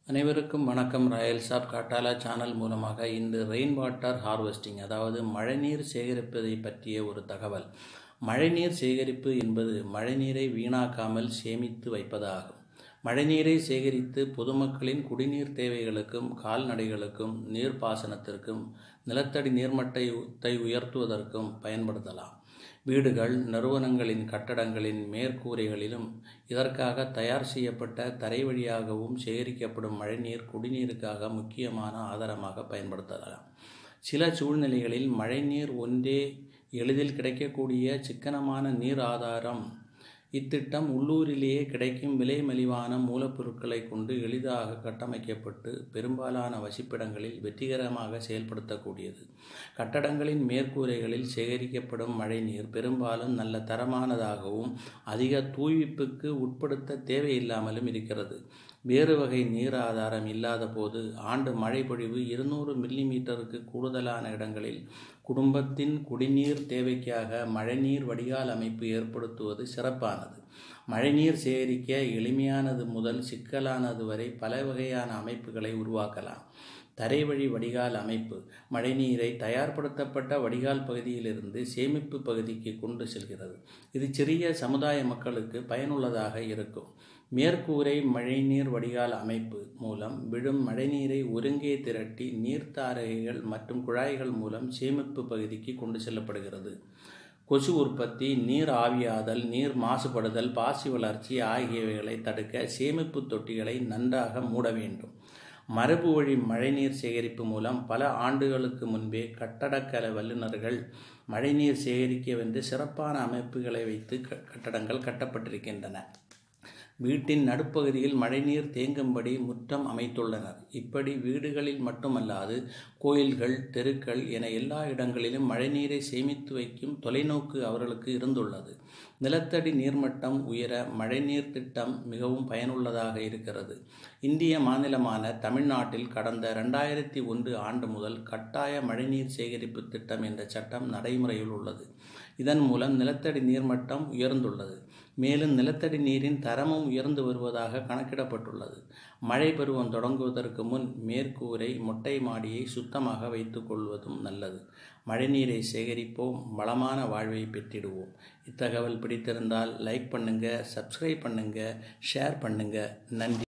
அனைவருக்கும் வணக்கம் ராயல் சாப் காட்டாலா சேனல் மூலமாக இன்று ரெயின் வாட்டர் ஹார்வெஸ்டிங் அதாவது மழைநீர் சேகரிப்பதை பற்றிய ஒரு தகவல் மழைநீர் சேகரிப்பு என்பது மழைநீரை வீணாக்காமல் சேமித்து வைப்பதாகும் மழைநீரை சேகரித்து பொதுமக்களின் குடிநீர் தேவைகளுக்கும் கால்நடைகளுக்கும் நீர்ப்பாசனத்திற்கும் நிலத்தடி நீர்மட்டத்தை உயர்த்துவதற்கும் பயன்படுத்தலாம் வீடுகள் நிறுவனங்களின் கட்டடங்களின் மேற்கூரைகளிலும் இதற்காக தயார் செய்யப்பட்ட தரை வழியாகவும் சேகரிக்கப்படும் மழைநீர் குடிநீருக்காக முக்கியமான ஆதாரமாக பயன்படுத்தலாம் சில சூழ்நிலைகளில் மழைநீர் ஒன்றே எளிதில் கிடைக்கக்கூடிய சிக்கனமான நீர் ஆதாரம் இத்திட்டம் உள்ளூரிலேயே கிடைக்கும் விலை மலிவான மூலப்பொருட்களை கொண்டு எளிதாக கட்டமைக்கப்பட்டு பெரும்பாலான வசிப்பிடங்களில் வெற்றிகரமாக செயல்படுத்தக்கூடியது கட்டடங்களின் மேற்கூரைகளில் சேகரிக்கப்படும் மழைநீர் பெரும்பாலும் நல்ல தரமானதாகவும் அதிக தூய்விப்புக்கு உட்படுத்த தேவையில்லாமலும் இருக்கிறது வேறு வகை நீர் ஆதாரம் இல்லாத போது ஆண்டு மழை பொழிவு இருநூறு மில்லிமீட்டருக்கு கூடுதலான இடங்களில் குடும்பத்தின் குடிநீர் தேவைக்காக மழைநீர் வடிகால் அமைப்பு ஏற்படுத்துவது சிறப்பானது மழைநீர் சேகரிக்க எளிமையானது முதல் சிக்கலானது வரை பல வகையான அமைப்புகளை உருவாக்கலாம் தரைவழி வடிகால் அமைப்பு மழைநீரை தயார்படுத்தப்பட்ட வடிகால் பகுதியிலிருந்து சேமிப்பு பகுதிக்கு கொண்டு செல்கிறது இது சிறிய சமுதாய மக்களுக்கு பயனுள்ளதாக இருக்கும் மேற்கூரை மழைநீர் வடிகால் அமைப்பு மூலம் விழும் மழைநீரை ஒருங்கே திரட்டி நீர்த்தாரகைகள் மற்றும் குழாய்கள் மூலம் சேமிப்பு பகுதிக்கு கொண்டு செல்லப்படுகிறது கொசு உற்பத்தி நீர் ஆவியாதல் நீர் மாசுபடுதல் பாசி வளர்ச்சி ஆகியவைகளை தடுக்க சேமிப்பு தொட்டிகளை நன்றாக மூட வேண்டும் மரபு வழி மழைநீர் சேகரிப்பு மூலம் பல ஆண்டுகளுக்கு முன்பே கட்டடக்கல வல்லுநர்கள் மழைநீர் சேகரிக்கவென்று சிறப்பான அமைப்புகளை வைத்து கட்டடங்கள் கட்டப்பட்டிருக்கின்றன வீட்டின் நடுப்பகுதியில் மழைநீர் தேங்கும்படி முற்றம் அமைத்துள்ளனர் இப்படி வீடுகளில் மட்டுமல்லாது கோயில்கள் தெருக்கள் என எல்லா இடங்களிலும் மழைநீரை சேமித்து வைக்கும் தொலைநோக்கு அவர்களுக்கு இருந்துள்ளது நிலத்தடி நீர்மட்டம் உயர மழைநீர் திட்டம் மிகவும் பயனுள்ளதாக இருக்கிறது இந்திய மாநிலமான தமிழ்நாட்டில் கடந்த ரெண்டாயிரத்தி ஒன்று ஆண்டு முதல் கட்டாய மழைநீர் சேகரிப்பு திட்டம் என்ற சட்டம் நடைமுறையில் உள்ளது இதன் மூலம் நிலத்தடி நீர்மட்டம் உயர்ந்துள்ளது மேலும் நிலத்தடி நீரின் தரமும் உயர்ந்து வருவதாக கணக்கிடப்பட்டுள்ளது மழை பருவம் தொடங்குவதற்கு முன் மேற்கூரை மொட்டை மாடியை சுத்தமாக வைத்துக் கொள்வதும் நல்லது மழைநீரை சேகரிப்போம் வளமான வாழ்வை பெற்றிடுவோம் இத்தகவல் பிடித்திருந்தால் லைக் பண்ணுங்க சப்ஸ்கிரைப் பண்ணுங்க ஷேர் பண்ணுங்க நன்றி